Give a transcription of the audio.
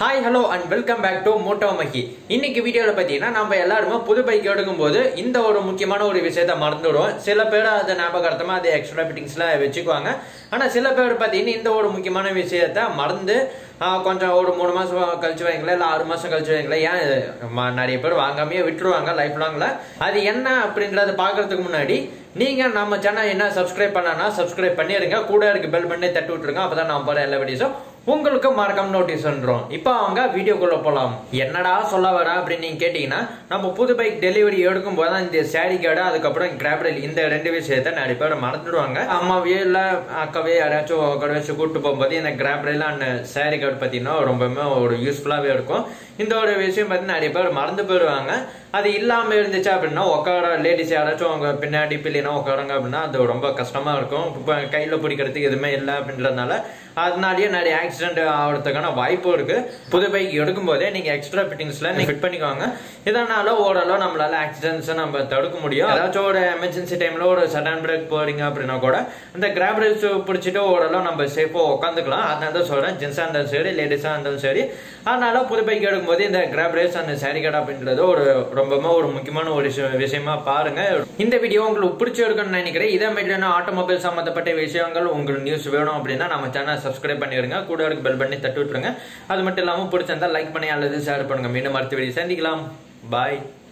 Hi hello and welcome back to moto Mahi இன்னைக்கு வீடியோவில் பார்த்தீங்கன்னா நம்ம எல்லாருமே புது பைக் எடுக்கும்போது இந்த ஒரு முக்கியமான ஒரு விஷயத்த மறந்துடுவோம் சில பேர் அதை ஞாபகார்த்தமாக அதை எக்ஸ்ட்ரா ஃபிட்டிங்ஸ்லாம் வச்சுக்குவாங்க ஆனால் சில பேர் பார்த்தீங்கன்னா இந்த ஒரு முக்கியமான விஷயத்த மறந்து ஆஹ், கொஞ்சம் ஒரு மூணு மாதம் கழிச்சு வைங்களேன் இல்லை ஆறு மாதம் கழிச்சு வைங்களேன் ஏன் இது? ம- நிறைய பேர் வாங்காமையே விட்டுருவாங்க லைஃப் லாங்கில் அது என்ன அப்படின்றத பார்க்கறதுக்கு முன்னாடி நீங்கள் நம்ம சேனல் என்ன சப்ஸ்கிரைப் பண்ணனா சப்ஸ்கிரைப் பண்ணிடுங்க கூட இருக்க பெல் பண்ணி தட்டி விட்டுருங்க அப்போ தான் நான் போகிற எல்லா வீடியோஸும் உங்களுக்கு மறக்காம நோட்டீஸ் வந்துடும் இப்போ அவங்க வீடியோக்குள்ள போகலாம் என்னடா சொல்ல வர அப்படின்னு நீங்க கேட்டீங்கன்னா நம்ம புது பைக் டெலிவரி எடுக்கும் போது தான் இந்த சாரி கார்டு அதுக்கப்புறம் கிராப்ரல் இந்த ரெண்டு விஷயத்த நிறைய பேர் மறந்துடுவாங்க அம்மாவே இல்ல அக்காவே யாராச்சும் கடை வச்சு கூப்பிட்டு போகும்போது இந்த கிராப்ரல் அண்ட் சாரி கார்டு பார்த்தீங்கன்னா ரொம்பவுமே ஒரு யூஸ்ஃபுல்லாகவே இருக்கும் இந்த ஒரு விஷயம் பார்த்து நிறைய பேர் மறந்து போயிடுவாங்க அது இல்லாம இருந்துச்சு அப்படின்னா உட்கார லேடிஸ் யாராச்சும் அவங்க பின்னாடி பிள்ளைனா உட்காருங்க அப்படின்னா அது ரொம்ப கஷ்டமா இருக்கும் இப்போ கையில பிடிக்கிறதுக்கு எதுவுமே இல்லை அப்படின்றதுனால அதனாலயே நிறைய ஆக்சிடென்ட் ஆகிறதுக்கான வாய்ப்பும் இருக்கு புது பைக் எடுக்கும் போதே நீங்க எக்ஸ்ட்ரா ஃபிட்டிங்ஸ்ல நீங்க ஃபிட் பண்ணிக்கோங்க இதனால ஓரளவு நம்மளால ஆக்சிடென்ட்ஸ் நம்ம தடுக்க முடியும் ஏதாச்சும் ஒரு எமர்ஜென்சி டைம்ல ஒரு சடன் பிரேக் போறீங்க அப்படின்னா கூட இந்த கிராப் ரேஸ் பிடிச்சிட்டு ஓரளவு நம்ம சேஃபா உட்காந்துக்கலாம் அதனால தான் சொல்றேன் ஜென்ஸா இருந்தாலும் சரி லேடிஸா இருந்தாலும் சரி அதனால புது பைக் எடுக்கும்போது இந்த கிராப் ரேஸ் அந்த சாரி கடை அப்படின்றது ஒரு ரொம்பவே ஒரு முக்கியமான ஒரு விஷயம் விஷயமா பாருங்க இந்த வீடியோ உங்களுக்கு பிடிச்சிருக்குன்னு நினைக்கிறேன் இதே மாதிரியான ஆட்டோமொபைல் சம்பந்தப்பட்ட விஷயங்கள் உங்களுக்கு நியூஸ் வேணும் அப்படின்னா நம்ம சேனல் சப்ஸ்கிரைப் பண்ணிடுங்க கூட இருக்கு பெல் பண்ணி தட்டி விட்டுருங்க அது மட்டும் இல்லாமல் பிடிச்சிருந்தா லைக் பண்ணி அல்லது ஷேர் பண்ணுங்க மீண்டும் அடுத்த வீடியோ சந்திக்கலாம் பாய்